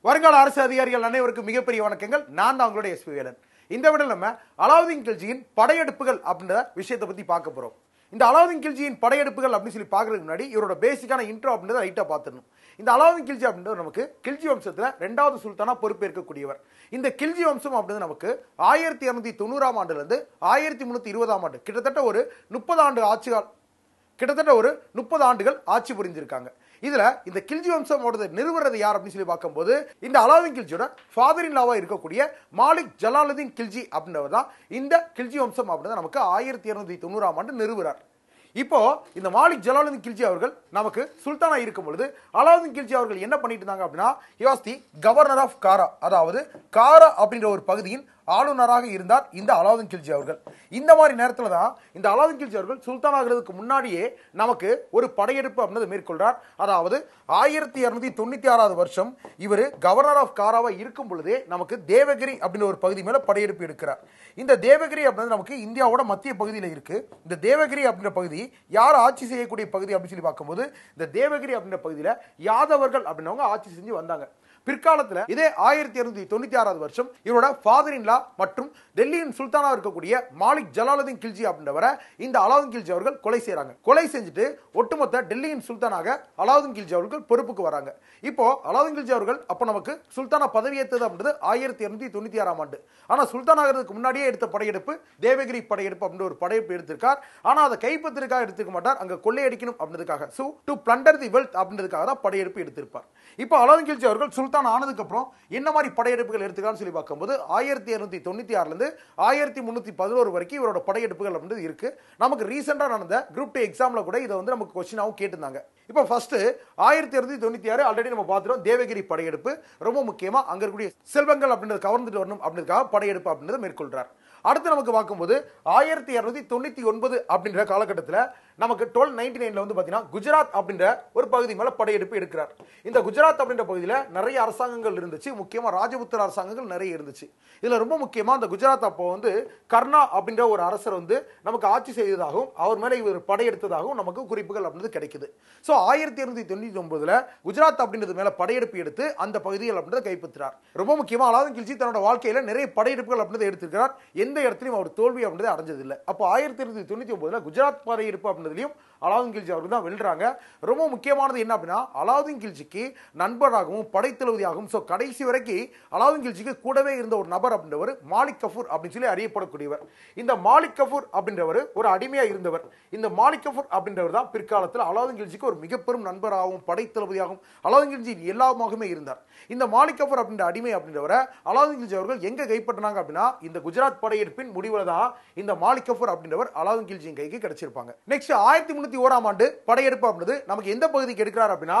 வருங்கால அரசு அதிகாரிகள் அனைவருக்கும் மிகப்பெரிய வணக்கங்கள் நான் தான் உங்களுடைய எஸ்பி வேலன் இந்த விட நம்ம அலாவுதீன் கில்ஜியின் படையெடுப்புகள் அப்படின்ற விஷயத்தை பத்தி பார்க்க போறோம் இந்த அலாவுதீன் கில்ஜியின் படையெடுப்புகள் அப்படின்னு சொல்லி பார்க்கறதுக்கு முன்னாடி இவரோட பேசிக்கான இன்ட்ரோ அப்படின்றத ரைட்டா பார்த்துடணும் இந்த அலாவுதீன் கில்ஜி அப்படின்றது நமக்கு கில்ஜி வம்சத்துல ரெண்டாவது சுல்தானா பொறுப்பேற்கக்கூடியவர் இந்த கில்ஜி வம்சம் அப்படின்றது நமக்கு ஆயிரத்தி இருநூத்தி தொண்ணூறாம் ஆண்டுல இருந்து ஆயிரத்தி முன்னூத்தி இருபதாம் ஆண்டு கிட்டத்தட்ட ஒரு முப்பது ஆண்டு ஆட்சி கால- கிட்டத்தட்ட ஒரு முப்பது ஆண்டுகள் ஆட்சி புரிஞ்சிருக்காங்க இதுல இந்த கில்ஜி வம்சமோட நிறுவறது யார் அப்படின்னு சொல்லி பார்க்கும்போது இந்த அலாவுதீன் கில்ஜியோட ஃபாதர் இன் லாவா இருக்கக்கூடிய மாலிக் ஜலாலுதீன் கில்ஜி அப்படின்றவர் தான் இந்த கில்ஜி வம்சம் அப்படின்றத நமக்கு ஆயிரத்தி இருநூத்தி தொண்ணூறாம் ஆண்டு நிறுவுறார் இப்போ இந்த மாலிக் ஜலாலுதீன் கில்ஜி அவர்கள் நமக்கு சுல்தானா இருக்கும் பொழுது அலாவுதீன் கில்ஜி அவர்கள் என்ன பண்ணிட்டு இருந்தாங்க அப்படின்னா he was the governor of Kara அதாவது காரா அப்படின்ற ஒரு பகுதியின் ஆளுநராக இருந்தார் இந்த அலாவுதீன் கில்ஜி அவர்கள் இந்த மாதிரி நேரத்தில் தான் இந்த அலாவுதீன் கில்ஜி அவர்கள் சுல்தான் ஆகிறதுக்கு முன்னாடியே நமக்கு ஒரு படையெடுப்பு அப்படின்றத மேற்கொள்றார் அதாவது ஆயிரத்தி இரநூத்தி தொண்ணூத்தி ஆறாவது வருஷம் இவர் கவர்னர் ஆஃப் காராவா இருக்கும் பொழுதே நமக்கு தேவகிரி அப்படின்ற ஒரு பகுதி மேல படையெடுப்பு எடுக்கிறார் இந்த தேவகிரி அப்படின்றது நமக்கு இந்தியாவோட மத்திய பகுதியில் இருக்கு இந்த தேவகிரி அப்படின்ற பகுதி யார் ஆட்சி செய்யக்கூடிய பகுதி அப்படின்னு சொல்லி பார்க்கும்போது இந்த தேவகிரி அப்படின்ற பகுதியில் யாதவர்கள் அப்படின்னவங்க ஆட்சி செஞ்சு வந்தாங்க பிற்காலத்துல இதே ஆயிரத்தி இருநூத்தி தொண்ணூத்தி ஆறாவது வருஷம் இவரோட ஃபாதர் இன் லா மற்றும் டெல்லியின் சுல்தானா இருக்கக்கூடிய மாலிக் ஜலாலுதீன் கில்ஜி அப்படின்றவரை இந்த அலாவுதீன் கில்ஜி அவர்கள் கொலை செய்றாங்க கொலை செஞ்சுட்டு ஒட்டுமொத்த டெல்லியின் சுல்தானாக அலாவுதீன் கில்ஜி அவர்கள் பொறுப்புக்கு வராங்க இப்போ அலாவுதீன் கில்ஜி அவர்கள் அப்போ நமக்கு சுல்தானா பதவியேற்றது அப்படின்றது ஆயிரத்தி இருநூத்தி தொண்ணூத்தி ஆறாம் ஆண்டு ஆனா சுல்தான் ஆகிறதுக்கு முன்னாடியே எடுத்த படையெடுப்பு தேவகிரி படையெடுப்பு அப்படின்ற ஒரு படையெடுப்பு எடுத்திருக்கார் ஆனா அதை கைப்பற்றிருக்காக எடுத்துக்க மாட்டார் அங்க கொள்ளையடிக்கணும் அப்படின்றதுக்காக so to plunder the wealth அப்படின்றதுக்காக தான் படையெடுப்பு எடுத்திருப்பார் இப்போ அலாவுதீன் கில்ஜி அவர்கள் சுல்தான் ஆனதுக்கு அப்புறம் என்ன மாதிரி படையெடுப்புகள் எடுத்துக்கான்னு சொல்லி பார்க்கும்போது ஆயிரத்தி இருநூத்தி தொண்ணூத்தி ஆறுல இருந்து ஆயிரத்தி முன்னூத்தி பதினோரு வரைக்கும் இவரோட படையெடுப்புகள் அப்படின்றது இருக்கு நமக்கு ரீசெண்டா நடந்த குரூப் டூ எக்ஸாம்ல கூட இதை வந்து நமக்கு கொஸ்டினாவும் கேட்டிருந்தாங்க இப்போ ஃபர்ஸ்ட் ஆயிரத்தி இருநூத்தி தொண்ணூத்தி ஆறு ஆல்ரெடி நம்ம பார்த்துட்டோம் தேவகிரி படையெடுப்பு ரொம்ப முக்கியமா அங்க இருக்கக்கூடிய செல்வங்கள் அப்படின்றத கவர்ந்துட்டு வரணும் அப்படின்றதுக்காக படையெடுப்பு அப்படின்றத மேற்கொள்றார் அடுத்து நமக்கு பார்க்கும்போது ஆயிரத்தி இருநூத்தி தொண்ணூத்தி ஒன்பது அப்படின்ற காலகட்டத்தில் நமக்கு டுவெல் நைன்டி நைன்ல வந்து பாத்தீங்கன்னா குஜராத் அப்படின்ற ஒரு பகுதி மேல படையெடுப்பு எடுக்கிறார் இந்த குஜராத் அப்படின்ற பகுதியில் நிறைய அரசாங்கங்கள் இருந்துச்சு முக்கியமா ராஜபுத்திர அரசாங்கங்கள் நிறைய இருந்துச்சு இதுல ரொம்ப முக்கியமா இந்த குஜராத் அப்போ வந்து கர்ணா அப்படின்ற ஒரு அரசர் வந்து நமக்கு ஆட்சி செய்ததாகவும் அவர் மேல இவர் படையெடுத்ததாகவும் நமக்கு குறிப்புகள் அப்படின்றது கிடைக்குது ஸோ ஆயிரத்தி இருநூத்தி தொண்ணூத்தி ஒன்பதுல குஜராத் அப்படின்றது மேல படையெடுப்பு எடுத்து அந்த பகுதிகள் அப்படின்றத கைப்பற்றுறார் ரொம்ப முக்கியமா அலாவுதீன் கில்ஜி தன்னோட வாழ்க்கையில நிறைய படையெடுப்புகள் அப்படின்றத எடுத்திருக்கிறார் எந்த இடத்துலையும் அவர் தோல்வி அப்படின்றத அடைஞ்சதில்லை அப்போ ஆயிரத்தி இருநூத்தி தொண்ணூத்தி ஒன்பதுல குஜராத் படையெடுப்பு அப்படின்றதுலையும் அலாவுதீன் கில்ஜி அவர்கள் தான் வெல்றாங்க ரொம்ப முக்கியமானது என்ன அப்படின்னா அலாவுதீன் கில்ஜிக்கு நண்பராகவும் படைத்தளபதியாகவும் ஸோ கடைசி வரைக்கும் அலாவுதீன் கில்ஜிக்கு கூடவே இருந்த ஒரு நபர் அப்படின்றவர் மாலிக் கஃபூர் அப்படின்னு சொல்லி அறியப்படக்கூடியவர் இந்த மாலிக் கஃபூர் அப்படின்றவர் ஒரு அடிமையா இருந்தவர் இந்த மாலிக் கஃபூர் அப்படின்றவர் தான் பிற்காலத்தில் அலாவுதீன் கில்ஜிக்கு ஒரு மிகப்பெரும் நண்பராகவும் படைத்தளபதியாகவும் அலாவுதீன் கில்ஜி எல்லாமாகவுமே இருந்தார் இந்த மாலிக் கஃபூர் அப்படின்ற அடிமை அப்படின்றவரை அலாவுதீன் கில்ஜி அவர்கள் எங்க கைப்பற்றினாங்க அப்படின்னா இந்த குஜராத் படையெடுப்பின் முடிவில் தான் இந்த மாலிக் கஃபூர் அப்படின்றவர் அலாவுதீன் கில்ஜியின் கைக்கு கிடைச்சிருப்பாங்க நெக்ஸ்ட் ஆயிரத்தி முன்னூத்தி ஓராம் ஆண்டு படையெடுப்பு அப்படின்றது நமக்கு எந்த பகுதிக்கு எடுக்கிறார் அப்படின்னா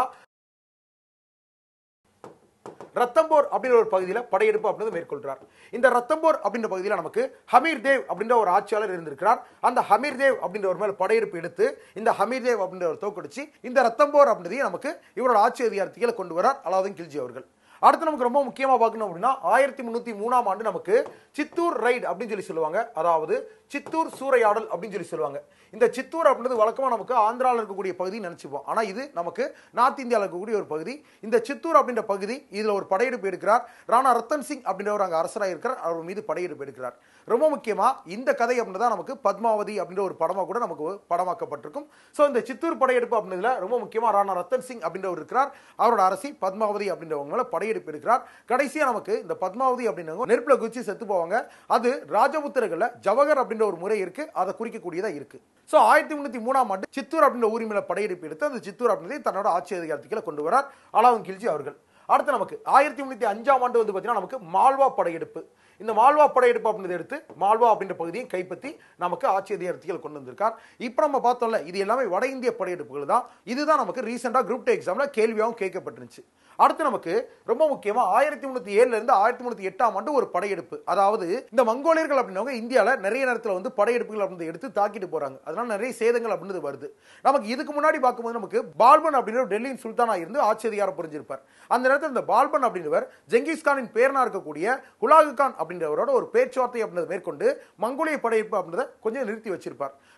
ரத்தம்போர் அப்படின்ற ஒரு பகுதியில் படையெடுப்பு அப்படின்றத மேற்கொள்றார் இந்த ரத்தம்போர் அப்படின்ற பகுதியில் நமக்கு ஹமீர் தேவ் அப்படின்ற ஒரு ஆட்சியாளர் இருந்திருக்கிறார் அந்த ஹமீர் தேவ் அப்படின்ற ஒரு மேல படையெடுப்பு எடுத்து இந்த ஹமீர் தேவ் அப்படின்ற ஒரு தோக்கடிச்சு இந்த ரத்தம்போர் அப்படின்றதையும் நமக்கு இவரோட ஆட்சி அதிகாரத்துக்கு கொண்டு வரார் அலாவுதீன் கில்ஜி அவர்கள் அடுத்து நமக்கு ரொம்ப முக்கியமா பார்க்கணும் அப்படின்னா ஆயிரத்தி முன்னூத்தி மூணாம் ஆண்டு நமக்கு சித்தூர் ரைடு அப்படின்னு சொல்லி சொல்லுவாங்க அதாவது சித்தூர் சூறையாடல் அப்படின்னு சொல்லி சொல்லுவாங்க இந்த சித்தூர் அப்படின்றது வழக்கமா நமக்கு ஆந்திராவில் இருக்கக்கூடிய பகுதி நினைச்சுப்போம் ஆனா இது நமக்கு நார்த் இந்தியாவில் இருக்கக்கூடிய ஒரு பகுதி இந்த சித்தூர் அப்படின்ற பகுதி இதுல ஒரு படையெடுப்பு எடுக்கிறார் ராணா ரத்தன் சிங் அப்படின்றவர் அங்க அரசராக இருக்கிறார் அவர் மீது படையெடுப்பு எடுக்கிறார் ரொம்ப முக்கியமா இந்த கதை அப்படின்றத நமக்கு பத்மாவதி அப்படின்ற ஒரு படமா கூட நமக்கு படமாக்கப்பட்டிருக்கும் ஸோ இந்த சித்தூர் படையெடுப்பு அப்படின்றதுல ரொம்ப முக்கியமா ராணா ரத்தன் சிங் அப்படின்றவர் இருக்கிறார் அவரோட அரசி பத்மாவதி அப்படின்றவங்க மேல படையெடுப்பு எடுக்கிறார் கடைசியா நமக்கு இந்த பத்மாவதி அப்படின்றவங்க நெருப்புல குச்சி செத்து போவாங்க அது ராஜபுத்திரர்கள்ல ஜவஹர் அப்படின்ற ஒரு முறை இருக்கு அதை குறிக்கக்கூடியதா இருக்கு ஸோ ஆயிரத்தி முன்னூத்தி மூணாம் ஆண்டு சித்தூர் அப்படின்ற ஊரி மேல படையெடுப்பு எடுத்து அந்த சித்தூர் அப்படின்றதை தன்னோட ஆட்சி அதிகாரத்துக்குள்ள கொண்டு வரார் அலாவுதீன் கில்ஜி அவர்கள் அடுத்து நமக்கு ஆயிரத்தி முன்னூத்தி அஞ்சாம் ஆண்டு வந்து பார்த்தீங்கன்னா நமக்கு மால்வா படையெடுப்பு இந்த மால்வா படையெடுப்பு அப்படின்றத எடுத்து மால்வா அப்படின்ற பகுதியை கைப்பற்றி நமக்கு ஆட்சி அதிகாரத்துக்கு கொண்டு வந்திருக்கார் இப்போ நம்ம பார்த்தோம்ல இது எல்லாமே வட இந்திய படையெடுப்புகள் தான் இதுதான் நமக்கு ரீசெண்டாக குரூப் டூ எக்ஸாம்ல கேள்வியாகவும் கேட்கப்பட்டிருந்துச்சு அடுத்து நமக்கு ரொம்ப முக்கியமா ஆயிரத்தி முன்னூத்தி ஏழுல இருந்து ஆயிரத்தி முன்னூத்தி எட்டாம் ஆண்டு ஒரு படையெடுப்பு அதாவது இந்த மங்கோலியர்கள் அப்படின்னவங்க இந்தியால நிறைய நேரத்தில் வந்து படையெடுப்புகள் அப்படின்னு எடுத்து தாக்கிட்டு போறாங்க அதனால நிறைய சேதங்கள் அப்படின்றது வருது நமக்கு இதுக்கு முன்னாடி பார்க்கும்போது நமக்கு பால்பன் அப்படின்ற டெல்லியின் சுல்தானா இருந்து ஆட்சி அதிகாரம் புரிஞ்சிருப்பார் அந்த நேரத்தில் இந்த பால்பன் அப்படின்றவர் ஜெங்கிஸ்கானின் பேரனா இருக்கக்கூடிய குலாகு கான் அப்படின்றவரோட ஒரு பேச்சுவார்த்தை அப்படின்றத மேற்கொண்டு மங்கோலிய படையெடுப்பு அப்படின்றத கொஞ்சம் நிறுத்தி வச்சிருப்பார்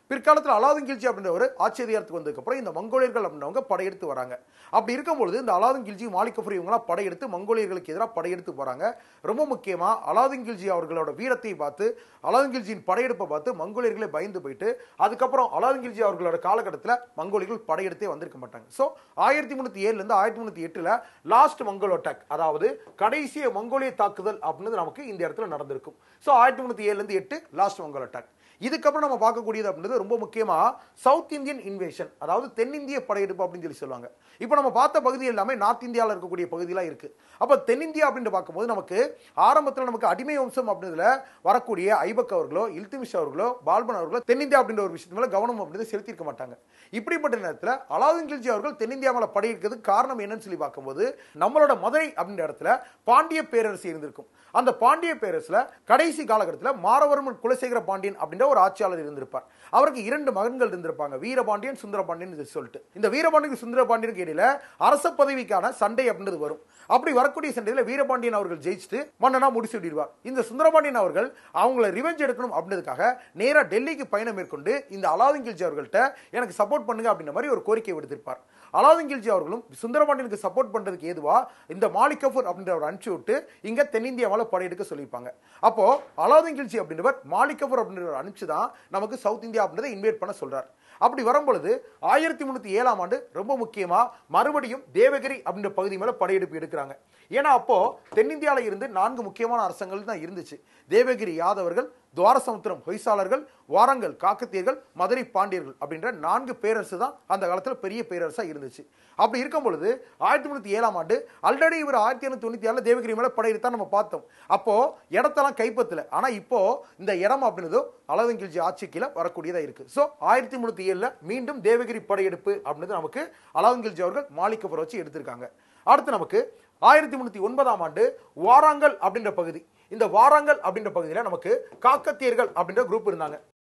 பிற்காலத்தில் அலாவுதீன் கில்ஜி அப்படின்றவர் ஆட்சி அதிகாரத்துக்கு வந்ததுக்கப்புறம் இந்த மங்கோலியர்கள் அப்படின்றவங்க படையெடுத்து வராங்க அப்படி இருக்கும்பொழுது இந்த அலாவுதீன் கில்ஜி மாலிக் கஃபூர் இவங்களாம் படையெடுத்து மங்கோலியர்களுக்கு எதிராக படையெடுத்து போறாங்க ரொம்ப முக்கியமா அலாவுதீன் கில்ஜி அவர்களோட வீரத்தை பார்த்து அலாவுதீன் கில்ஜியின் படையெடுப்பை பார்த்து மங்கோலியர்களே பயந்து போயிட்டு அதுக்கப்புறம் அலாவுதீன் கில்ஜி அவர்களோட காலகட்டத்தில் மங்கோலியர்கள் படையெடுத்தே வந்திருக்க மாட்டாங்க ஸோ ஆயிரத்தி முந்நூற்றி ஏழுலேருந்து ஆயிரத்தி முந்நூற்றி எட்டில் லாஸ்ட் மங்கோல் அட்டாக் அதாவது கடைசிய மங்கோலிய தாக்குதல் அப்படின்றது நமக்கு இந்த இடத்துல நடந்திருக்கும் ஸோ ஆயிரத்தி முந்நூற்றி ஏழுலேருந்து எட்டு லாஸ்ட் மங்கோல் அட்டாக் இதுக்கப்புறம் நம்ம பார்க்கக்கூடியது அப்படின்றது ரொம்ப முக்கியமா சவுத் இந்தியன் இன்வேஷன் அதாவது தென்னிந்திய படையெடுப்பு அப்படின்னு சொல்லி சொல்லுவாங்க இப்போ நம்ம பார்த்த பகுதி எல்லாமே நார்த் இந்தியாவில் இருக்கக்கூடிய பகுதியெல்லாம் இருக்கு அப்போ தென்னிந்தியா அப்படின்னு பார்க்கும்போது நமக்கு ஆரம்பத்தில் நமக்கு அடிமை வம்சம் அப்படின்றதுல வரக்கூடிய ஐபக் அவர்களோ இல்துமிஷ் அவர்களோ பால்பன் அவர்களோ தென்னிந்தியா அப்படின்ற ஒரு விஷயத்து மேல கவனம் அப்படின்றது செலுத்தியிருக்க மாட்டாங்க இப்படிப்பட்ட நேரத்தில் அலாவுதீன் கில்ஜி அவர்கள் தென்னிந்தியா மேல படையெடுக்கிறதுக்கு காரணம் என்னன்னு சொல்லி பார்க்கும்போது நம்மளோட மதுரை அப்படின்ற இடத்துல பாண்டிய பேரரசு இருந்திருக்கும் அந்த பாண்டிய பேரரசுல கடைசி காலகட்டத்தில் மாரவர்மன் குலசேகர பாண்டியன் அப்படின்ற ஒரு ஆட்சியாளர் இருந்திருப்பார் அவருக்கு இரண்டு மகன்கள் இருந்திருப்பாங்க வீரபாண்டியன் சுந்தரபாண்டியன் இது சொல்லிட்டு இந்த வீரபாண்டியன் சுந்தரபாண்டியனுக்கு இடையில அரச பதவிக்கான சண்டை அப்படின்றது வரும் அப்படி வரக்கூடிய சண்டையில வீரபாண்டியன் அவர்கள் ஜெயிச்சுட்டு மன்னனா முடிச்சு விடுவார் இந்த சுந்தரபாண்டியன் அவர்கள் அவங்கள ரிவெஞ்ச் எடுக்கணும் அப்படின்றதுக்காக நேரா டெல்லிக்கு பயணம் மேற்கொண்டு இந்த அலாவுதீன் கில்ஜி அவர்கள்ட்ட எனக்கு சப்போர்ட் பண்ணுங்க அப்படின்ற மாதிரி ஒரு கோரிக்கை விடுத்திருப்பார் அலாவுதீன் கில்ஜி அவர்களும் சுந்தரபாண்டியனுக்கு சப்போர்ட் பண்றதுக்கு ஏதுவா இந்த மாலிக் கஃபூர் அப்படின்ற ஒரு அனுப்பிச்சு விட்டு இங்க தென்னிந்தியாவால படையெடுக்க சொல்லியிருப்பாங்க அப்போ அலாவுதீன் கில்ஜி அப்படின்றவர் மாலிக் கஃபூர் அப்படின்ற அனுப்பிச்சு தான் நமக்கு சவுத் இந்தியா அப்படின்றத இன்வைட் பண்ண சொல்றார் அப்படி வரும்பொழுது ஆயிரத்தி முன்னூத்தி ஏழாம் ஆண்டு ரொம்ப முக்கியமா மறுபடியும் தேவகிரி அப்படின்ற பகுதி மேல படையெடுப்பு எடுக்கிறாங்க ஏன்னா அப்போ தென்னிந்தியால இருந்து நான்கு முக்கியமான அரசங்கள் தான் இருந்துச்சு தேவகிரி யாதவர்கள் துவாரசமுத்திரம் ஹொய்சாளர்கள் வாரங்கள் காக்கத்தியர்கள் மதுரை பாண்டியர்கள் அப்படின்ற நான்கு பேரரசு தான் அந்த காலத்துல பெரிய பேரரசா இருந்துச்சு அப்படி இருக்கும் பொழுது ஆயிரத்தி முன்னூத்தி ஏழாம் ஆண்டு ஆல்ரெடி இவர் ஆயிரத்தி எழுநூத்தி தொண்ணூத்தி ஏழுல தேவகிரி மேல படையெடுத்தா நம்ம பார்த்தோம் அப்போ இடத்தெல்லாம் கைப்பற்றல ஆனா இப்போ இந்த இடம் அப்படின்றதும் அலாவுதீன் கில்ஜி ஆட்சி கீழே வரக்கூடியதா இருக்கு ஸோ ஆயிரத்தி முன்னூத்தி ஏழுல மீண்டும் தேவகிரி படையெடுப்பு அப்படின்றது நமக்கு அலாவுதீன் கில்ஜி அவர்கள் மாலிகபுரம் வச்சு எடுத்திருக்காங்க அடுத்து நமக்கு ஆயிரத்தி முன்னூத்தி ஒன்பதாம் ஆண்டு வாராங்கல் அப்படின்ற பகுதி இந்த வாராங்கல் அப்படின்ற பகுதியில் நமக்கு காக்கத்தியர்கள் அப்படின்ற குரூப் இருந்தாங்க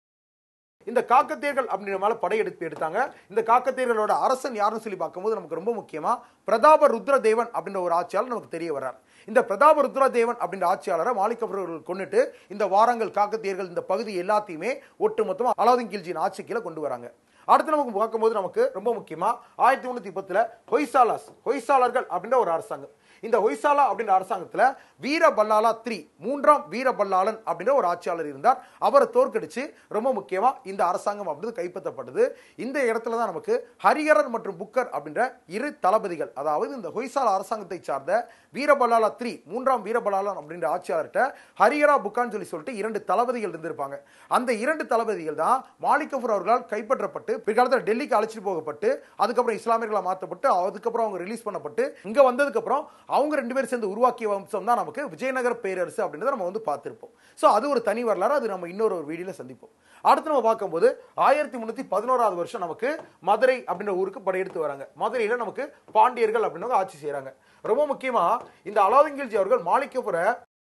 இந்த காக்கத்தியர்கள் அப்படின்ற மேல படையெடுப்பு எடுத்தாங்க இந்த காக்கத்தியர்களோட அரசன் யாருன்னு சொல்லி பார்க்கும்போது நமக்கு ரொம்ப முக்கியமா பிரதாப ருத்ரதேவன் அப்படின்ற ஒரு ஆட்சியாளர் நமக்கு தெரிய வர்றார் இந்த பிரதாப ருத்ரதேவன் அப்படின்ற ஆட்சியாளரை மாலிகபுரர்கள் கொண்டுட்டு இந்த வாரங்கள் காக்கத்தியர்கள் இந்த பகுதி எல்லாத்தையுமே ஒட்டுமொத்தமா அலாவுதீன் கில்ஜியின் ஆட்சி கீழே கொண்டு வராங்க அடுத்து நமக்கு பார்க்கும்போது நமக்கு ரொம்ப முக்கியமா ஆயிரத்தி முன்னூத்தி பத்துல ஹொய்சாலாஸ் ஹொய்சாலர்கள் அப்படின்ற ஒரு அரசாங்கம் இந்த ஹொய்சாலா அப்படின்ற அரசாங்கத்துல வீரபல்லாலா த்ரீ மூன்றாம் வீரபல்லாளன் அப்படின்ற ஒரு ஆட்சியாளர் இருந்தார் அவரை தோற்கடிச்சு ரொம்ப முக்கியமா இந்த அரசாங்கம் அப்படின்றது கைப்பற்றப்பட்டது இந்த இடத்துல தான் நமக்கு ஹரிஹரன் மற்றும் புக்கர் அப்படின்ற இரு தளபதிகள் அதாவது இந்த ஹொய்சாலா அரசாங்கத்தை சார்ந்த வீரபல்லாலா த்ரீ மூன்றாம் வீரபல்லாளன் அப்படின்ற ஆட்சியாளர்கிட்ட ஹரிஹரா புக்கான்னு சொல்லி சொல்லிட்டு இரண்டு தளபதிகள் இருந்திருப்பாங்க அந்த இரண்டு தளபதிகள் தான் மாலிகபூர் அவர்களால் கைப்பற்றப்பட்டு பிற்காலத்தில் டெல்லிக்கு அழைச்சிட்டு போகப்பட்டு அதுக்கப்புறம் இஸ்லாமியர்களா மாற்றப்பட்டு அதுக்கப்புறம் அவங்க ரிலீஸ் பண்ணப்பட்டு இங்க வந்ததுக்கு அப்புறம் அவங்க ரெண்டு பேரும் சேர்ந்து உருவாக்கிய வம்சம் தான் நமக்கு விஜயநகர பேரரசு அப்படின்றத நம்ம வந்து பார்த்திருப்போம் ஸோ அது ஒரு தனி வரலாறு அது நம்ம இன்னொரு ஒரு வீடியோல சந்திப்போம் அடுத்து நம்ம பார்க்கும்போது ஆயிரத்தி முன்னூத்தி பதினோராவது வருஷம் நமக்கு மதுரை அப்படின்ற ஊருக்கு படையெடுத்து வராங்க மதுரையில நமக்கு பாண்டியர்கள் அப்படின்றவங்க ஆட்சி செய்றாங்க ரொம்ப முக்கியமா இந்த அலாவுதீன் கில்ஜி அவர்கள் மாலிகபுர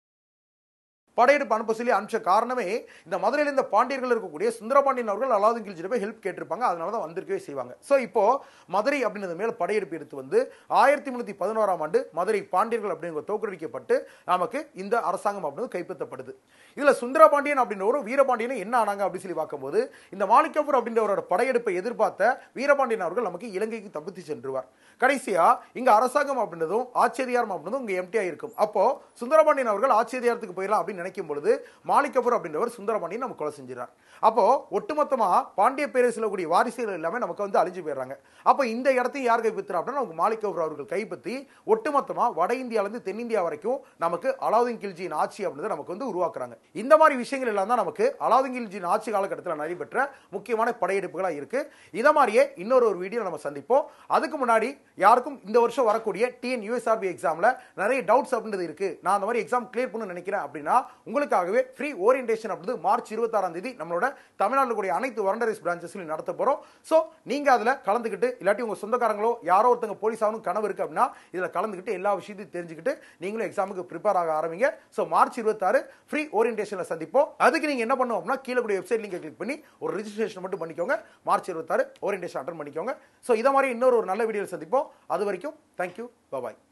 படையெடுப்பு அனுப்ப சொல்லி அனுப்பிச்ச காரணமே இந்த மதுரையில் இந்த பாண்டியர்கள் இருக்கக்கூடிய சுந்தரபாண்டியன் அவர்கள் அலாவுதீன் கில்ஜிட்ட போய் ஹெல்ப் கேட்டிருப்பாங்க அதனால தான் வந்திருக்கவே செய்வாங்க ஸோ இப்போ மதுரை அப்படின்றது மேல படையெடுப்பு எடுத்து வந்து ஆயிரத்தி முன்னூத்தி பதினோராம் ஆண்டு மதுரை பாண்டியர்கள் அப்படிங்கிற தோற்கடிக்கப்பட்டு நமக்கு இந்த அரசாங்கம் அப்படின்றது கைப்பற்றப்படுது இதுல சுந்தரபாண்டியன் அப்படின்ற ஒரு வீரபாண்டியன் என்ன ஆனாங்க அப்படின்னு சொல்லி பார்க்கும்போது இந்த மாலிகபூர் அப்படின்றவரோட படையெடுப்பை எதிர்பார்த்த வீரபாண்டியன் அவர்கள் நமக்கு இலங்கைக்கு தப்பித்து சென்றுவார் கடைசியா இங்க அரசாங்கம் அப்படின்றதும் ஆட்சியதிகாரம் அப்படின்றதும் இங்க எம்டியா இருக்கும் அப்போ சுந்தரபாண்டியன் அவர்கள் ஆட்சியதிகாரத்துக்கு போயிடலாம் அப்படின்னு நினைக்கும் பொழுது மாலிகபூர் அப்படின்றவர் சுந்தரபாண்டியன் நம்ம கொலை செஞ்சிடார் அப்போ ஒட்டுமொத்தமா பாண்டிய பேரரசில் கூடிய வாரிசுகள் எல்லாமே நமக்கு வந்து அழிஞ்சு போயிடுறாங்க அப்போ இந்த இடத்தையும் யார் கைப்பற்றுறா அப்படின்னா நமக்கு மாலிகபூர் அவர்கள் கைப்பற்றி ஒட்டுமொத்தமா வட இந்தியால இருந்து தென்னிந்தியா வரைக்கும் நமக்கு அலாவுதீன் கில்ஜியின் ஆட்சி அப்படின்றத நமக்கு வந்து உருவாக்குறாங்க இந்த மாதிரி விஷயங்கள் எல்லாம் தான் நமக்கு அலாவுதீன் கில்ஜியின் ஆட்சி காலகட்டத்தில் நடைபெற்ற முக்கியமான படையெடுப்புகளா இருக்கு இதை மாதிரியே இன்னொரு ஒரு வீடியோ நம்ம சந்திப்போம் அதுக்கு முன்னாடி யாருக்கும் இந்த வருஷம் வரக்கூடிய டிஎன் யூஎஸ்ஆர்பி எக்ஸாம்ல நிறைய டவுட்ஸ் அப்படின்றது இருக்கு நான் அந்த மாதிரி எக்ஸாம் கிளியர் பண்ண நினைக்கிறேன் அப்படின்னா உங்களுக்காகவே ஃப்ரீ ஓரியன்டேஷன் அப்படின்றது மார்ச் இருபத்தாறாம் தேதி நம்மளோட தமிழ்நாட்டில் கூடிய அனைத்து வரண்டரிஸ் பிரான்ச்சஸ்லையும் நடத்த போறோம் ஸோ நீங்க அதுல கலந்துக்கிட்டு இல்லாட்டி உங்க சொந்தக்காரங்களோ யாரோ ஒருத்தங்க போலீஸ் ஆகணும் கனவு இருக்கு அப்படின்னா இதுல கலந்துக்கிட்டு எல்லா விஷயத்தையும் தெரிஞ்சுக்கிட்டு நீங்களும் எக்ஸாமுக்கு ப்ரிப்பேர் ஆக ஆரம்பிங்க ஸோ மார்ச் இருபத்தாறு ஃப்ரீ ஓரியன்டேஷன்ல சந்திப்போம் அதுக்கு நீங்க என்ன பண்ணுவோம் அப்படின்னா கீழே கூடிய வெப்சைட் லிங்கை கிளிக் பண்ணி ஒரு ரிஜிஸ்ட்ரேஷன் மட்டும் பண்ணிக்கோங்க மார்ச் இருபத்தாறு ஓரியன்டேஷன் அட்டன் பண்ணிக்கோங்க ஸோ இதை மாதிரி இன்னொரு ஒரு நல்ல வீடியோ சந்திப்போம் அது வரைக்கும் தேங்க்யூ பாய்